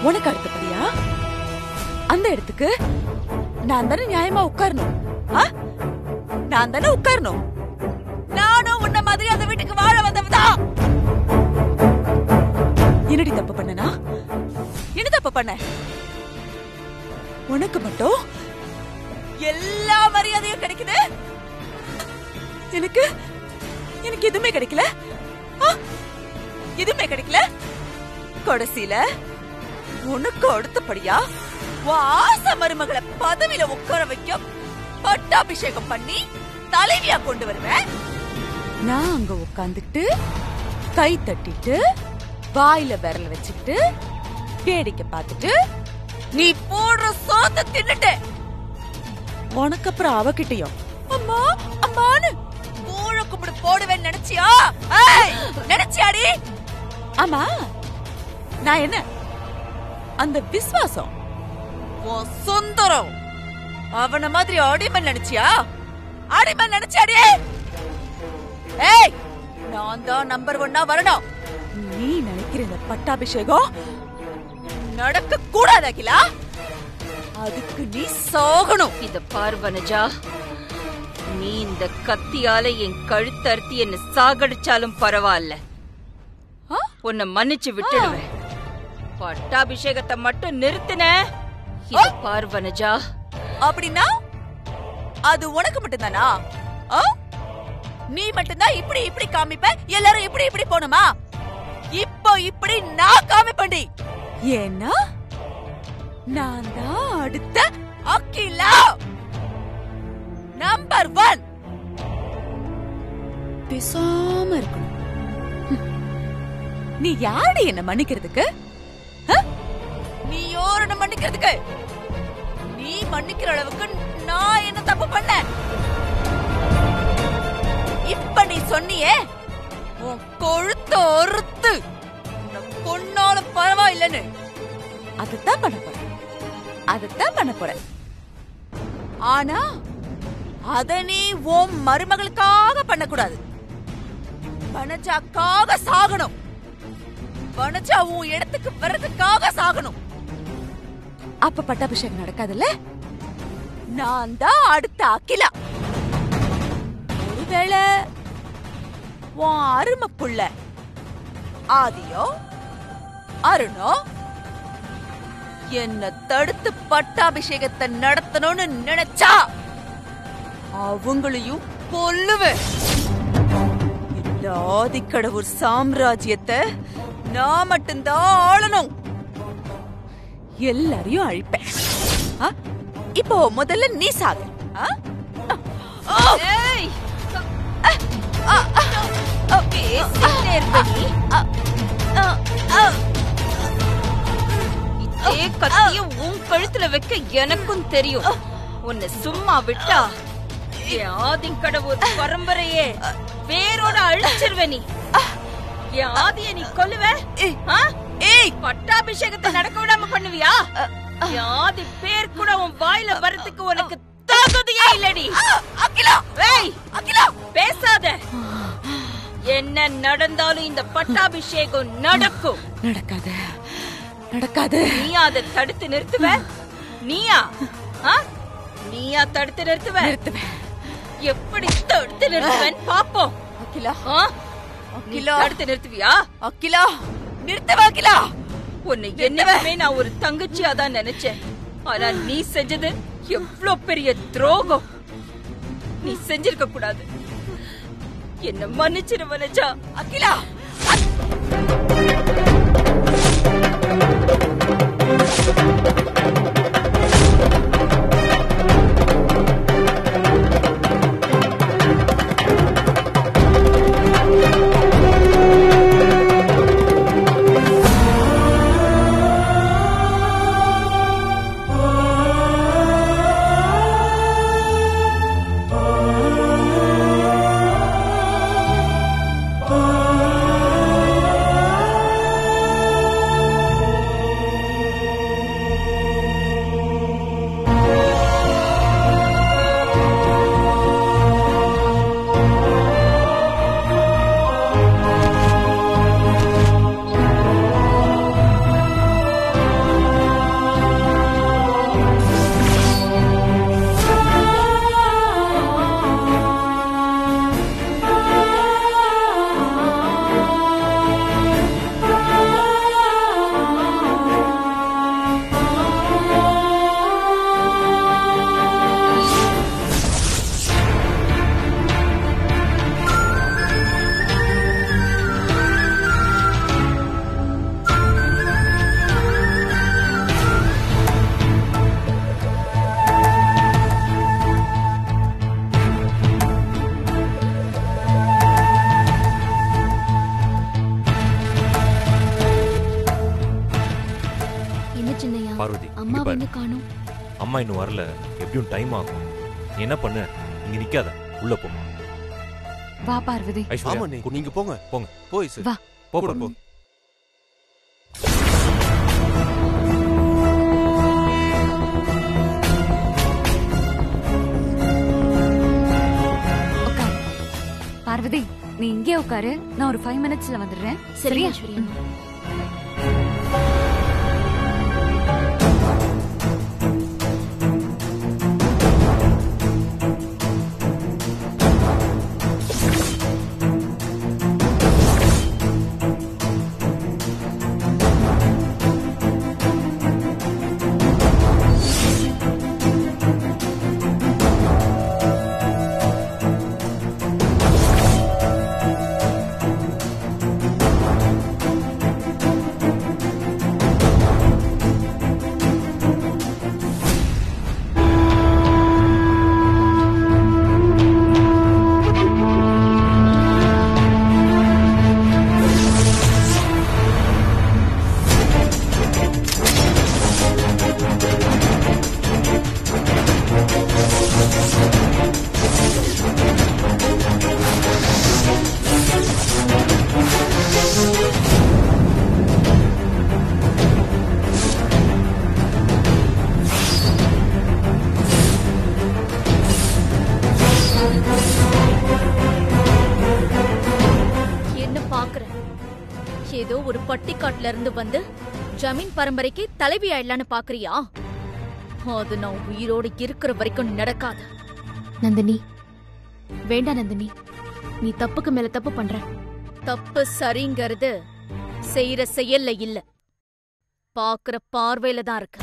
உனக்கு அடுத்தபடியா அந்த இடத்துக்கு நான் தானே நியாயமா உட்காரணும் ஆ? நான் தானே உட்காரணும் நானும் உன்ன மாதிரி அந்த வீட்டுக்கு வாழ வந்தவதான் என்னடி தப்பு பண்ணனா என்ன தப்பு பண்ண உனக்கு மட்டும் எல்லா மரியாதையும் கிடைக்குது எனக்கு எனக்கு எதுவுமே கிடைக்கல ஆ? எதுவுமே கிடைக்கல கடைசியில உனக்கு அடுத்தபடியா வாச மருமகளை பதவியில உட்கார வைக்க பட்டாபிஷேகம் பண்ணி தலைவியா கொண்டு வருவேன் நான் அங்க உட்காந்துட்டு கை தட்டிட்டு வாயில விரல வச்சுக்கிட்டு வேடிக்கை பார்த்துட்டு நீ போடுற சோத்த தின்னுட்டு உனக்கு அப்புறம் அவகிட்டயும் அம்மா அம்மான்னு கூழ கும்பிடு போடுவேன்னு நினைச்சியா ஏய், நினைச்சியாடி ஆமா நான் என்ன அந்த விசுவாசம் உன் சுந்தரம் அவன மாதிரி அடிமை நினைச்சியா அடிமை நினைச்சியாடி ஏய் நான் தான் நம்பர் ஒன்னா வரணும் நீ நினைக்கிற இந்த பட்டாபிஷேகம் நடக்க கூடாது அகிலா அதுக்கு நீ சாகணும் இத பார் வனஜா நீ இந்த கத்தியால என் கழுத்தறுத்தி என்ன சாகடிச்சாலும் பரவாயில்ல ஆ? உன்னை மன்னிச்சு விட்டுடுவேன் பட்டாபிஷேகத்தை மட்டும் நிறுத்தின இத பார் வனஜா அப்படின்னா அது உனக்கு மட்டும்தானா ஆ? நீ மட்டும்தான் இப்படி இப்படி காமிப்ப எல்லாரும் இப்படி இப்படி போணுமா இப்போ இப்படி நான் காமிப்பண்டி ஏன்னா நான் தான் அடுத்த அகிலா நம்பர் ஒன் பேசாம இருக்கணும் ஹம். நீ யாரு என்ன மன்னிக்கிறதுக்கு ஆ? நீ யாரு மன்னிக்கிறதுக்கு நீ மன்னிக்கிற அளவுக்கு நான் என்ன தப்பு பண்ண இப்ப நீ சொன்னியே உன் கொழுத்த அறுத்து உன்னை கொன்னாலும் பரவாயில்லைன்னு அதுதான் பண்ண போறேன் அதுதான் பண்ண போறேன் ஆனா அத நீ உன் மருமகளுக்காக பண்ணக்கூடாது வனஜாக்காக சாகணும் வனஜா உன் இடத்துக்கு வர்றதுக்காக சாகணும் அப்ப பட்டாபிஷேகம் நடக்காதுல்ல நான் தான் அடுத்த அகிலா ஒருவேளை உன் அருமை புள்ள ஆதியோ அருணோ என்ன தடுத்து பட்டாபிஷேகத்தை நடத்தணும்னு நினைச்சா அவங்களையும் கொல்லுவேன் இந்த ஆதிக்கடவுர் சாம்ராஜ்யத்தை நான் மட்டும்தான் ஆளணும் எல்லாரையும் அழிப்பேன் ஆ? இப்போ முதல்ல நீ சாகு ஆ? ஆ! ஏய் ஆ! ஆ! பேசிட்டே இருக்க நீ ஆ! ஆ! ஆ! இதே கத்திய உன் கழுத்துல வைக்க எனக்கும் தெரியும் உன்னை சும்மா விட்டா என் ஆதிக்கடவுள் பரம்பரையே வேரோட அழிச்சிருவ நீ என் ஆதிய நீ கொல்லுவ ஏய்! ஆ? ஏய் பட்டாபிஷேகத்தை நடக்க விடாம பண்ணுவியா என் ஆதி பேர் கூட உன் வாயில வரதுக்கு உனக்கு தகுதியே இல்லடி ஆ! அகிலா ஏய் அகிலா பேசாத என்ன நடந்தாலும் இந்த பட்டாபிஷேகம் நடக்கும் நடக்காது நடக்காது நீயா அதை தடுத்து நிறுத்துவ நீயா ஆ? நீயா தடுத்து நிறுத்துவ நிறுத்துவேன் எப்படி தடுத்து நிறுத்துவேன்னு பாப்போம் அகிலா ஆ? நீ அகிலா தடுத்து நிறுத்துவியா அகிலா நிறுத்தவா அகிலா உன்னை என்னைக்குமே நான் ஒரு தங்கச்சியா தான் நினைச்சேன் ஆனா நீ செஞ்சது எவ்ளோ பெரிய துரோகம் நீ செஞ்சிருக்க கூடாது என்ன மன்னிச்சிரு வனஜா அகிலா ஆ என்ன சின்னையா பார்வதி அம்மா இங்க பாரு. வந்து காணோம் அம்மா இன்னும் வரல எப்படியும் டைம் ஆகும் நீ என்ன பண்ணு இங்க நிக்காத உள்ள போ வா பார்வதி ஐஸ்வர்யா ஆமா நீ கூட்டு நீங்க போங்க போங்க. போய் சார் வா. போ கூட போ போ. உட்காரு பார்வதி நீ இங்கே உட்காரு நான் ஒரு ஃபைவ் மினிட்ஸ்ல வந்துடுறேன் சரியா என்ன பாக்குற ஏதோ ஒரு பட்டிக்காட்டுல இருந்து வந்து ஜமீன் பரம்பரைக்கு தலைவி ஆயிடலான்னு பாக்குறியா அது நான் உயிரோடு இருக்கிற வரைக்கும் நடக்காது நந்தினி வேண்டாம் நந்தினி நீ தப்புக்கு மேல தப்பு பண்ற தப்பு சரிங்கிறது செய்யற செயல்ல இல்ல பாக்குற பார்வையில தான் இருக்கு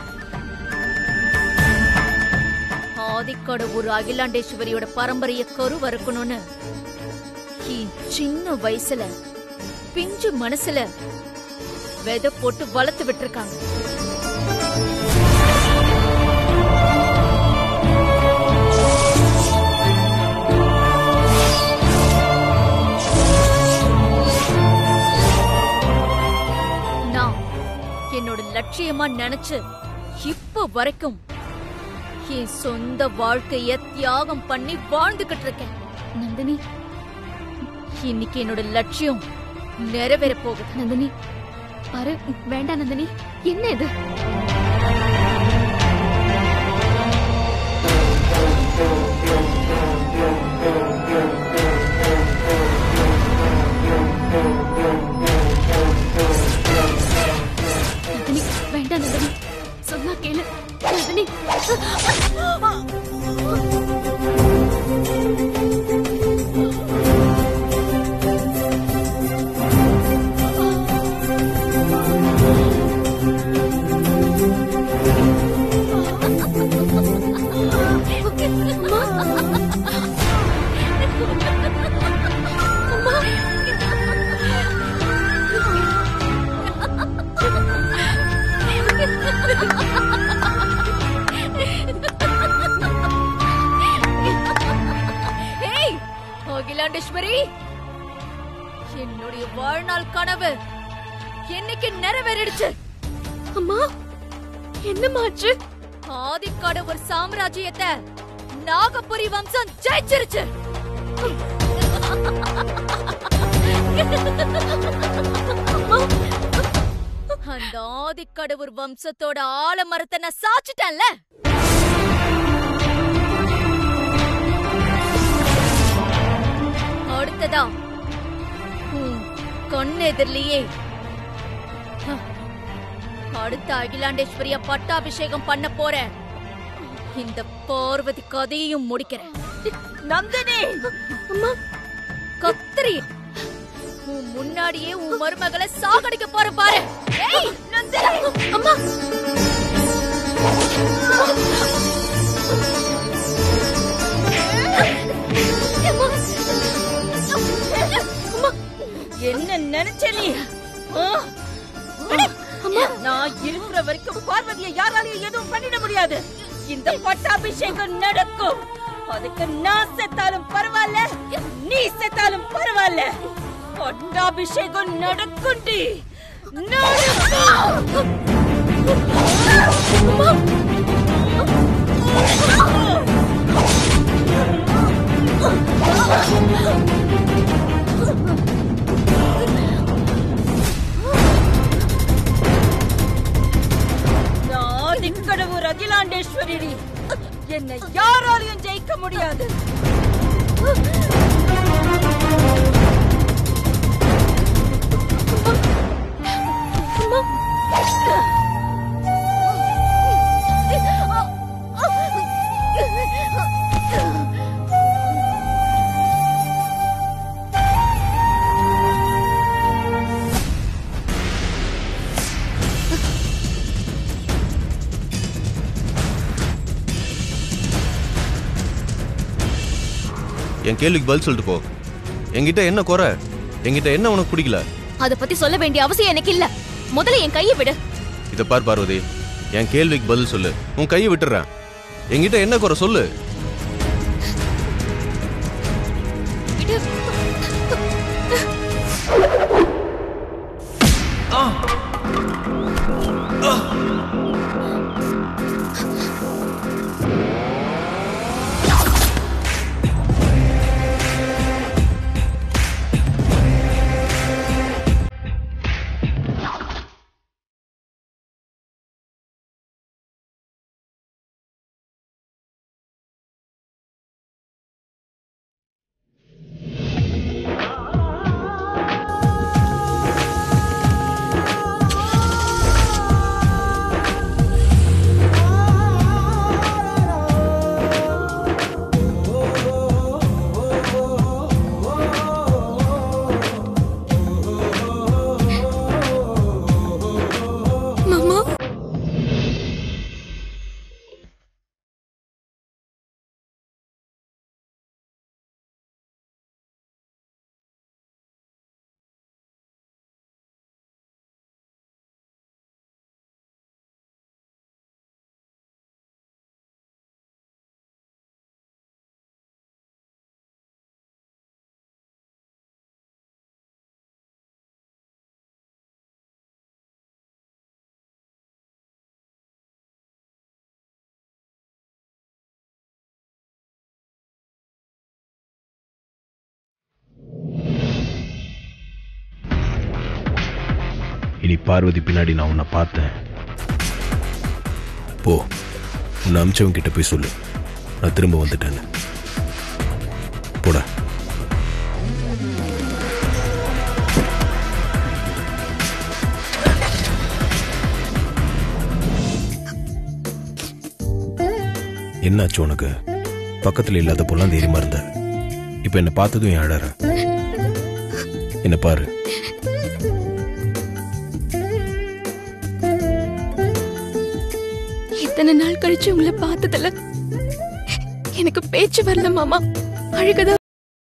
ஆதிக்கடவுர் அகிலாண்டேஸ்வரியோட பரம்பரைய கருவறுக்கணும்னு என் சின்ன வயசுல பிஞ்சு மனசுல விதை போட்டு வளர்த்து விட்டுருக்காங்க நான் என்னோட லட்சியமா நினைச்சு இப்ப வரைக்கும் என் சொந்த வாழ்க்கைய தியாகம் பண்ணி வாழ்ந்துகிட்டு இருக்கேன் நந்தினி இன்னைக்கு என்னோட லட்சியம் நிறைவேற போகுது நந்தினி பாரு வேண்டாம் நந்தினி என்ன இது நந்தினி வேண்டாம் நந்தினி சொன்னா கேளு நந்தினி ஏய் அகிலாண்டேஸ்வரி என்னுடைய வாழ்நாள் கனவு என்னைக்கு நிறைவேறிடுச்சு அம்மா என்னமாச்சு ஆதிக்கடவுர் சாம்ராஜ்யத்தை நாகபுரி வம்சம் ஜெயிச்சிருச்சு அந்த ஆதிக்கடவுர் வம்சத்தோட ஆலமரத்தை நான் சாச்சிட்டேன்ல அடுத்ததா உன் கண்ணெதிரிலேயே ஹ, அடுத்த அகிலாண்டேஸ்வரிய பட்டாபிஷேகம் பண்ண போறேன் இந்த பார்வதி கதையையும் முடிக்கிறேன் நந்தினி அம்மா கத்திரி உன் முன்னாடியே உன் மருமகளை சாகடிக்க போற பாரு ஏய், நந்தினி! அம்மா என்ன நினைச்ச நீ ஆ? நான் இருக்கிற வரைக்கும் பார்வதியை யாராலையும் எதுவும் பண்ணிட முடியாது இந்த பட்டாபிஷேகம் நடக்கும் அதுக்கு நான் செத்தாலும் பரவாயில்ல நீ செத்தாலும் பரவாயில்ல பட்டாபிஷேகம் நடக்கும்டி நடக்கும் நான் ஆதிக்கடவுர் அகிலாண்டேஸ்வரி என்னை யாராலையும் ஜெயிக்க முடியாது என் கேள்விக்கு பதில் சொல்லிட்டு போ என்கிட்ட என்ன குறை என்கிட்ட என்ன உனக்கு பிடிக்கல அத பத்தி சொல்ல வேண்டிய அவசியம் எனக்கு இல்ல முதல்ல என் கையை விடு இதை பார் பார்வதி என் கேள்விக்கு பதில் சொல்லு உன் கையை விட்டுறேன் என்கிட்ட என்ன குறை சொல்லு விடு மாமா இனி பார்வதி பின்னாடி நான் உன்னை பார்த்தேன் போ உன்னை அமிச்சவங்க கிட்ட போய் சொல்லு நான் திரும்ப வந்துட்டேன்னு போடா என்னாச்சு உனக்கு பக்கத்துல இல்லாத பொல்லாம் தைரியமா இருந்த இப்ப என்ன பார்த்ததும் ஏன் அழற என்ன பாரு இத்தனை நாள் கழிச்சு உங்களை பார்த்ததுல எனக்கு பேச்சு வரல மாமா அழுகதான்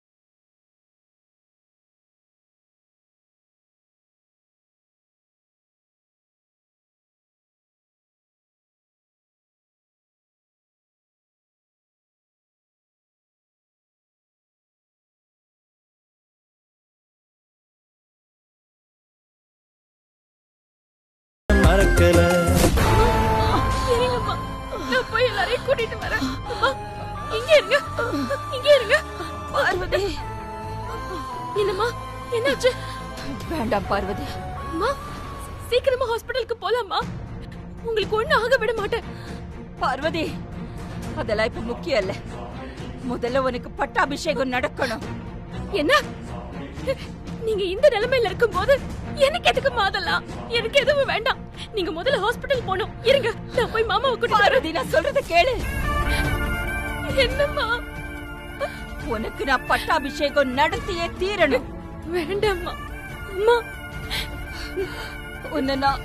இருங்கம்மா நான் போய் எல்லாரையும் கூட்டிட்டு வரேன் அம்மா இங்க இருங்க இங்க இருங்க பார்வதி என்னம்மா என்னாச்சு வேண்டாம் பார்வதி அம்மா சீக்கிரமா ஹாஸ்பிடலுக்கு போலாமா உங்களுக்கு ஒண்ணு ஆக விட மாட்டேன் பார்வதி அதெல்லாம் இப்ப முக்கியம் இல்ல முதல்ல உனக்கு பட்டாபிஷேகம் நடக்கணும் என்ன நீங்க இந்த நிலைமையில இருக்கும்போது எனக்கு எதுக்கு மாதலாம் எனக்கு எதுவும் வேண்டாம் நீங்க முதல்ல ஹாஸ்பிடல் போகணும் இருங்க நான் போய் மாமாவை கூட்டிட்டு வரேன் பார்வதி நான் சொல்றத கேளு என்னம்மா உனக்கு நான் பட்டாபிஷேகம் நடத்தியே தீரணும் வேண்டாம்மா அம்மா உன்னை நான்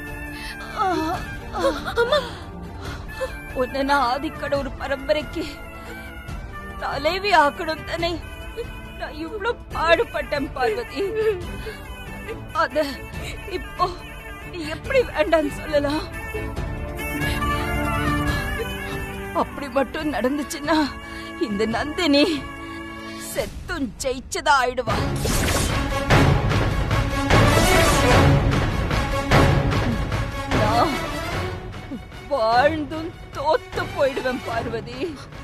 அம்மா உன்னை நான் ஆதிக்கடவுர் பரம்பரைக்கு தலைவி ஆக்கணும் தானே நான் இவ்ளோ பாடுபட்டேன் பார்வதி அத இப்போ நீ எப்படி வேண்டாம்னு சொல்லலாம் அப்படி மட்டும் நடந்துச்சுன்னா இந்த நந்தினி செத்தும் ஜெயிச்சதா ஆயிடுவா நான் வாழ்ந்தும் தோத்து போயிடுவேன் பார்வதி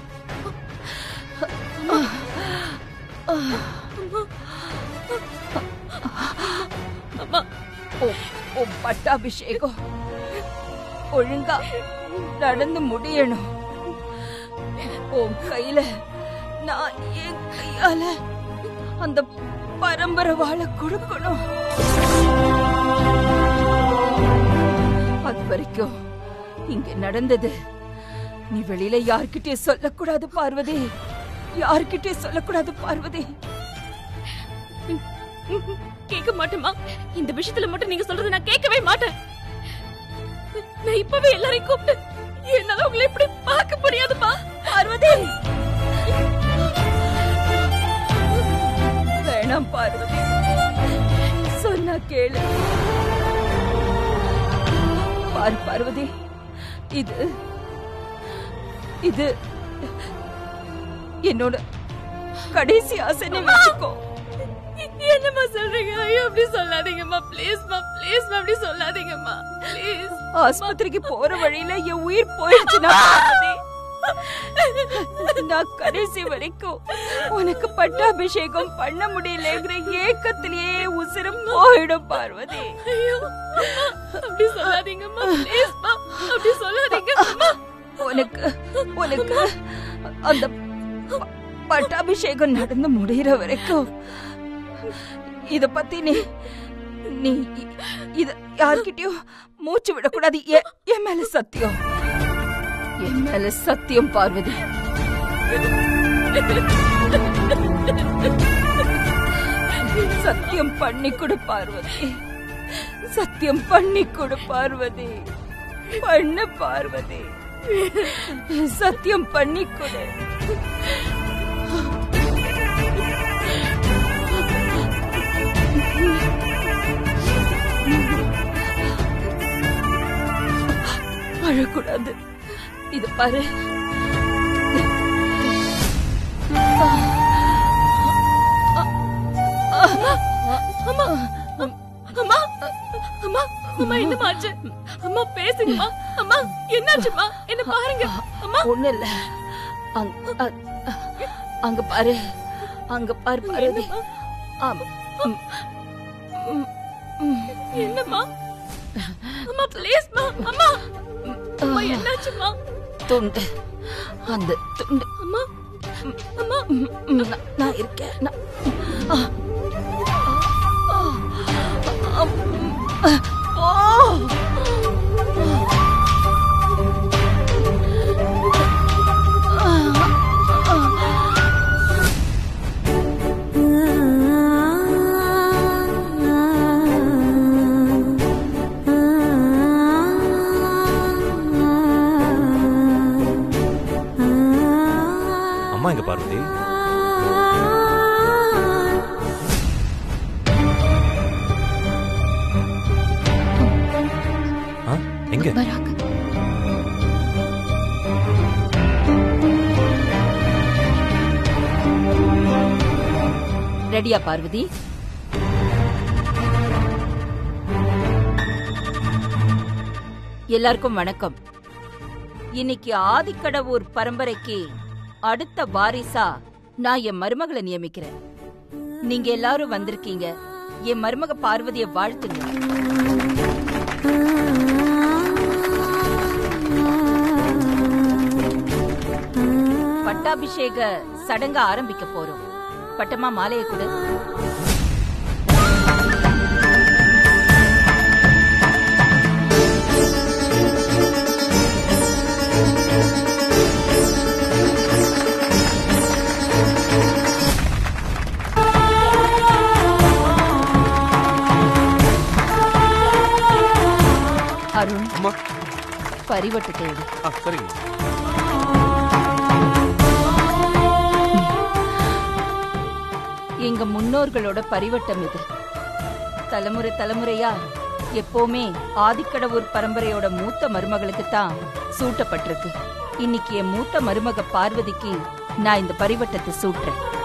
அம்மா உன் உன் பட்டாபிஷேகம் ஒழுங்கா நடந்து முடியணும் உன் கையில நான் என் கையால அந்த பரம்பரை வாழ கொடுக்கணும் அது வரைக்கும் இங்க நடந்தது நீ வெளியில யார்கிட்டயும் சொல்லக்கூடாது பார்வதி யார்கிட்டயும் சொல்லக்கூடாது பார்வதி கேட்க மாட்டேமா இந்த விஷயத்துல மட்டும் நீங்க சொல்றது நான் கேட்கவே மாட்டேன் நான் இப்பவே எல்லாரையும் கூப்பிட்டு என்னால உங்களை எப்படி பார்க்க முடியாதுப்பா பார்வதி வேணாம் பார்வதி சொன்னா கேளு பார் பார்வதி இது இது என்னோட கடைசி ஆசை நீ வச்சுக்கோ என்னம்மா சொல்றீங்க ஐயோ அப்படி சொல்லாதீங்கம்மா ப்ளீஸ்மா ப்ளீஸ்மா அப்படி சொல்லாதீங்கம்மா ப்ளீஸ் ஆஸ்பத்திரிக்கு போற வழியில என் உயிர் போயிடுச்சுன்னா பார்வதி, நான் கடைசி வரைக்கும் உனக்கு பட்டாபிஷேகம் பண்ண முடியலங்கிற ஏக்கத்திலேயே உசிறு போயிடும் பார்வதி ஐயோ அம்மா, அப்படி சொல்லாதீங்கம்மா ப்ளீஸ்மா அப்படி சொல்லாதீங்க அம்மா உனக்கு உனக்கு அந்த ப- பட்டாபிஷேகம் நடந்து முடியற வரைக்கும் இத பத்தி நீ நீ இ- இத யார்கிட்டயும் மூச்சு விடக்கூடாது எ- என் மேல சத்தியம் என் மேல சத்தியம் பார்வதி சத்தியம் பண்ணி கொடு பார்வதி சத்தியம் பண்ணி கொடு பார்வதி பண்ணு பார்வதி சத்தியம் பண்ணி கொடு அழக்கூடாது இது பாரு அம்மா அம்மா அம்மா அம்மா என்னம்மா ஆச்சு அம்மா பேசுங்கம்மா அம்மா என்னாச்சும்மா என்ன பாருங்க அம்மா ஒண்ணு இல்ல அங்க- அ- அங்க பாரு அங்க பாரு பார்வதி ஆமா ம், ம், ம். என்னம்மா அம்மா ப்ளீஸ்மா அம்மா அம்மா என்னாச்சும்மா துண்டு அந்த துண்டு அம்மா அம்மா ம், ம், நான்- நான் இருக்கேன் நான்- ஆ. ஆ. ஆ. ஆ. அம்மா எங்க பார்வதி ஆ எங்க வராங்க ரெடியா பார்வதி எல்லாருக்கும் வணக்கம் இன்னைக்கு ஆதிக்கடவுர் பரம்பரைக்கு அடுத்த வாரிசா நான் என் மருமகளை நியமிக்கிறேன் நீங்க எல்லாரும் வந்திருக்கீங்க என் மருமக பார்வதியை வாழ்த்துங்க பட்டாபிஷேக சடங்க ஆரம்பிக்க போறோம் பட்டமா மாலையை கொடு அருண் அம்மா பரிவட்டு தேடு ஆ சரிங்க எங்க முன்னோர்களோட பரிவட்டம் இது தலைமுறை தலைமுறையா எப்பவுமே ஆதிக்கடவுர் பரம்பரையோட மூத்த மருமகளுக்கு தான் சூட்டப்பட்டிருக்கு இன்னைக்கு என் மூத்த மருமக பார்வதிக்கு நான் இந்த பரிவட்டத்தை சூட்டுறேன்